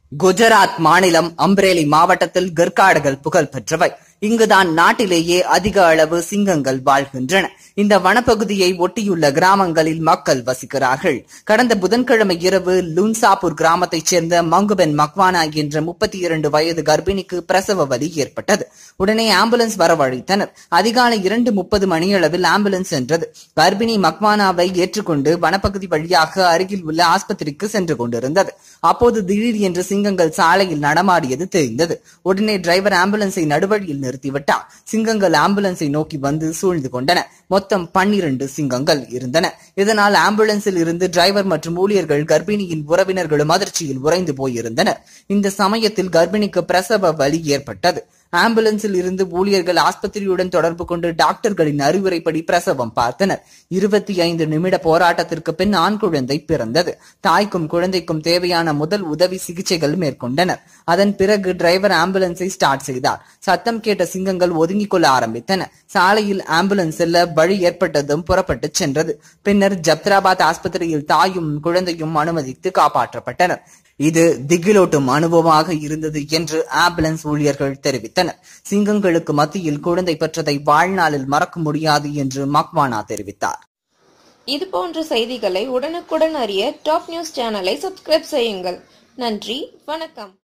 குஜராத் மாநிலம் அம்ரேலி மாவட்டத்தில் கற்காடுகள் புகழ் பெற்றவை இங்குதான் நாட்டிலேயே அதிக அளவு சிங்கங்கள் வாழ்கின்றன இந்த வனப்பகுதியை ஒட்டியுள்ள கிராமங்களில் மக்கள் வசிக்கிறார்கள் கடந்த புதன்கிழமை இரவு லுன்சாபூர் கிராமத்தைச் சேர்ந்த மங்குபென் மக்வானா என்ற முப்பத்தி இரண்டு வயது கர்ப்பிணிக்கு பிரசவ வலி ஏற்பட்டது உடனே ஆம்புலன்ஸ் வரவழைத்தனர் அதிகாலை இரண்டு முப்பது மணியளவில் ஆம்புலன்ஸ் சென்றது கர்ப்பிணி மக்வானாவை ஏற்றுக்கொண்டு வனப்பகுதி வழியாக அருகில் உள்ள ஆஸ்பத்திரிக்கு சென்று கொண்டிருந்தது அப்போது திடீர் என்று சிங்கங்கள் சாலையில் நடமாடியது தெரிந்தது உடனே டிரைவர் ஆம்புலன்ஸை நடுவழியில் நிறுத்திவிட்டார் சிங்கங்கள் ஆம்புலன்ஸை நோக்கி வந்து சூழ்ந்து கொண்டன மொத்தம் பன்னிரண்டு சிங்கங்கள் இருந்தன இதனால் ஆம்புலன்ஸில் இருந்து டிரைவர் மற்றும் ஊழியர்கள் கர்ப்பிணியின் உறவினர்களும் அதிர்ச்சியில் உறைந்து போயிருந்தனர் இந்த சமயத்தில் கர்ப்பிணிக்கு பிரசவ வலி ஏற்பட்டது ஆம்புலன்ஸில் இருந்து ஊழியர்கள் ஆஸ்பத்திரியுடன் தொடர்பு கொண்டு டாக்டர்களின் அறிவுரைப்படி பிரசவம் பார்த்தனர் இருபத்தி ஐந்து நிமிட போராட்டத்திற்கு பின் ஆண் குழந்தை பிறந்தது தாய்க்கும் குழந்தைக்கும் தேவையான முதல் உதவி சிகிச்சைகள் மேற்கொண்டனர் அதன் பிறகு டிரைவர் ஆம்புலன்ஸை ஸ்டார்ட் செய்தார் சத்தம் கேட்ட சிங்கங்கள் ஒதுங்கிக் கொள்ள ஆரம்பித்தன சாலையில் ஆம்புலன்ஸ் செல்ல வழி ஏற்பட்டதும் புறப்பட்டு சென்றது பின்னர் ஜப்தராபாத் ஆஸ்பத்திரியில் தாயும் குழந்தையும் அனுமதித்து காப்பாற்றப்பட்டனர் இது திகிலூட்டும் அனுபவமாக இருந்தது என்று ஆம்புலன்ஸ் ஊழியர்கள் தெரிவித்தனர் சிங்கங்களுக்கு மத்தியில் குழந்தை பெற்றதை வாழ்நாளில் மறக்க முடியாது என்று மக்வானா தெரிவித்தார் இது போன்ற செய்திகளை உடனுக்குடன் அறிய டாப் நியூஸ் சேனலை சப்ஸ்கிரைப் செய்யுங்கள் நன்றி வணக்கம்